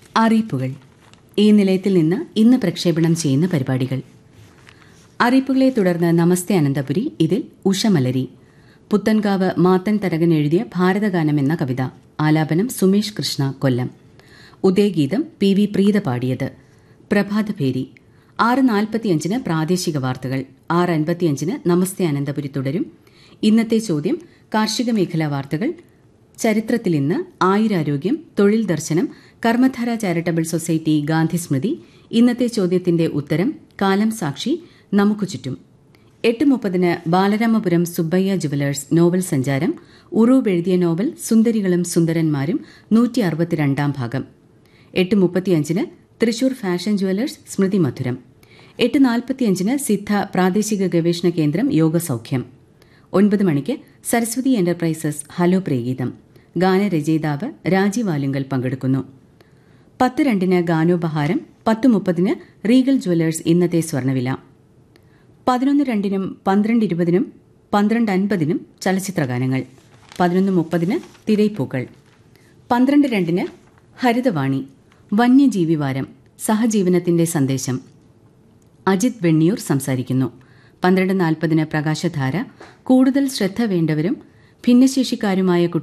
അറിയിപ്പുകൾ ഈ നിലയത്തിൽ നിന്ന് ഇന്ന് പ്രക്ഷേപണം ചെയ്യുന്ന പരിപാടികൾ അറിയിപ്പുകളെ തുടർന്ന് നമസ്തേ അനന്തപുരി ഇതിൽ ഉഷമലരി പുത്തൻകാവ് മാത്തൻ തരകൻ എഴുതിയ ഭാരതഗാനം എന്ന കവിത ആലാപനം സുമേഷ് കൃഷ്ണ കൊല്ലം ഉദയഗീതം പി വി പ്രീത പാടിയത് പ്രഭാതഭേരി ആറ് നാൽപ്പത്തിയഞ്ചിന് പ്രാദേശിക വാർത്തകൾ ആറ് അൻപത്തിയഞ്ചിന് നമസ്തേ അനന്തപുരി തുടരും ഇന്നത്തെ ചോദ്യം കാർഷിക മേഖലാ വാർത്തകൾ ചരിത്രത്തിൽ ഇന്ന് ആയുരാരോഗ്യം തൊഴിൽ ദർശനം കർമ്മധാര ചാരിറ്റബിൾ സൊസൈറ്റി ഗാന്ധി സ്മൃതി ഇന്നത്തെ ചോദ്യത്തിന്റെ ഉത്തരം കാലം സാക്ഷി നമുക്കു ചുറ്റും എട്ട് മുപ്പതിന് ബാലരാമപുരം സുബ്ബയ്യ ജുവലേഴ്സ് നോവൽ സഞ്ചാരം ഉറൂബ് എഴുതിയ നോവൽ സുന്ദരികളും സുന്ദരന്മാരും നൂറ്റി അറുപത്തിരണ്ടാം ഭാഗം എട്ട് മുപ്പത്തിയഞ്ചിന് തൃശൂർ ഫാഷൻ ജുവലേഴ്സ് സ്മൃതി മധുരം എട്ട് നാൽപ്പത്തിയഞ്ചിന് സിദ്ധ പ്രാദേശിക ഗവേഷണ കേന്ദ്രം യോഗസൗഖ്യം ഒൻപത് മണിക്ക് സരസ്വതി എന്റർപ്രൈസസ് ഹലോ പ്രേഗീതം ഗാനരചയിതാവ് രാജീവ് ആലുങ്കൽ പങ്കെടുക്കുന്നു പത്ത് രണ്ടിന് ഗാനോപഹാരം പത്ത് മുപ്പതിന് റീഗൽ ജുവലേഴ്സ് ഇന്നത്തെ സ്വർണ്ണവില പതിനൊന്ന് രണ്ടിനും പന്ത്രണ്ട് ഇരുപതിനും പന്ത്രണ്ട് അൻപതിനും ചലച്ചിത്രഗാനങ്ങൾ പതിനൊന്ന് മുപ്പതിന് തിരൈപ്പൂക്കൾ പന്ത്രണ്ട് രണ്ടിന് ഹരിതവാണി വന്യജീവി വാരം സഹജീവനത്തിന്റെ സന്ദേശം അജിത് വെണ്ണിയൂർ സംസാരിക്കുന്നു പന്ത്രണ്ട് നാൽപ്പതിന് പ്രകാശധാര കൂടുതൽ ശ്രദ്ധ വേണ്ടവരും ഭിന്നശേഷിക്കാരുമായ